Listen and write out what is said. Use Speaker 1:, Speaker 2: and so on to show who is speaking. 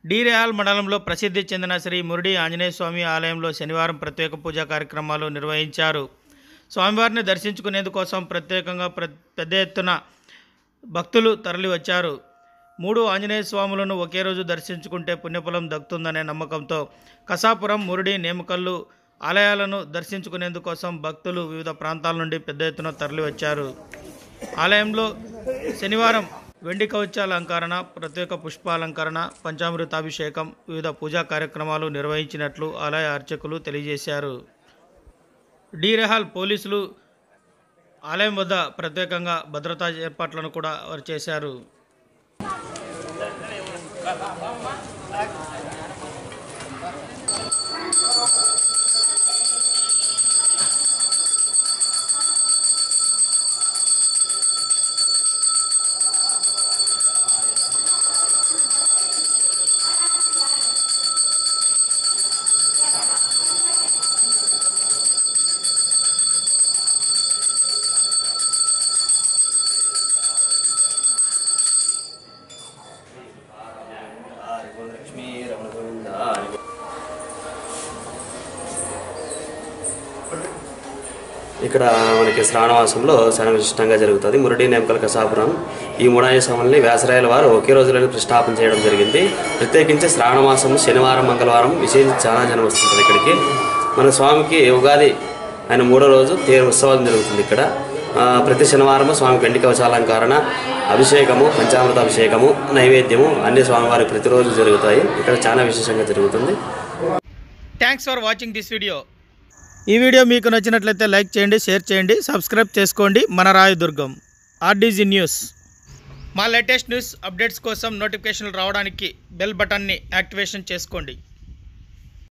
Speaker 1: డీరేహాల్ మండలంలో ప్రసిద్ధి చెందిన శ్రీ మురుడి ఆంజనేయ స్వామి ఆలయంలో శనివారం ప్రత్యేక పూజా కార్యక్రమాలు నిర్వహించారు స్వామివారిని దర్శించుకునేందుకోసం ప్రత్యేకంగా ప్ర పెద్ద ఎత్తున భక్తులు తరలివచ్చారు మూడు ఆంజనేయ స్వాములను ఒకే రోజు దర్శించుకుంటే పుణ్యఫలం దక్కుతుందనే నమ్మకంతో కసాపురం మురుడి నేమకల్లు ఆలయాలను దర్శించుకునేందుకోసం భక్తులు వివిధ ప్రాంతాల నుండి పెద్ద ఎత్తున తరలివచ్చారు ఆలయంలో శనివారం వెండి కవచాల అలంకరణ ప్రత్యేక పుష్పాలంకరణ పంచామృతాభిషేకం వివిధ పూజా కార్యక్రమాలు నిర్వహించినట్లు ఆలయ అర్చకులు తెలియజేశారు డీరెహాల్ పోలీసులు ఆలయం వద్ద ప్రత్యేకంగా భద్రతా ఏర్పాట్లను కూడా వారు చేశారు
Speaker 2: ఇక్కడ మనకి శ్రావణమాసంలో చాలా విశిష్టంగా జరుగుతుంది మురడి నేమకల కసాపురం ఈ మూడాయ స్వాముల్ని వ్యాసరాయల వారు ఒకే రోజులోనే ప్రతిష్టాపన చేయడం జరిగింది ప్రత్యేకించి శ్రావణమాసం శనివారం మంగళవారం విశేషించి చాలా జనం వస్తుంటారు ఇక్కడికి మన స్వామికి ఉగాది ఆయన మూడో రోజు తేరు ఉత్సవం జరుగుతుంది ఇక్కడ ఆ, ప్రతి శనివారము స్వామికి వెండి కవచాలంకరణ అభిషేకము పంచామృత అభిషేకము నైవేద్యము అన్ని స్వామివారికి ప్రతిరోజు జరుగుతాయి ఇక్కడ చాలా విశేషంగా జరుగుతుంది
Speaker 1: thanks for watching this video ఈ వీడియో మీకు నచ్చినట్లయితే లైక్ చేయండి షేర్ చేయండి సబ్స్క్రైబ్ చేసుకోండి మన రాయదుర్గం ఆర్డీజీ న్యూస్ మా లేటెస్ట్ న్యూస్ అప్డేట్స్ కోసం నోటిఫికేషన్లు రావడానికి బెల్ బటన్ని యాక్టివేషన్ చేసుకోండి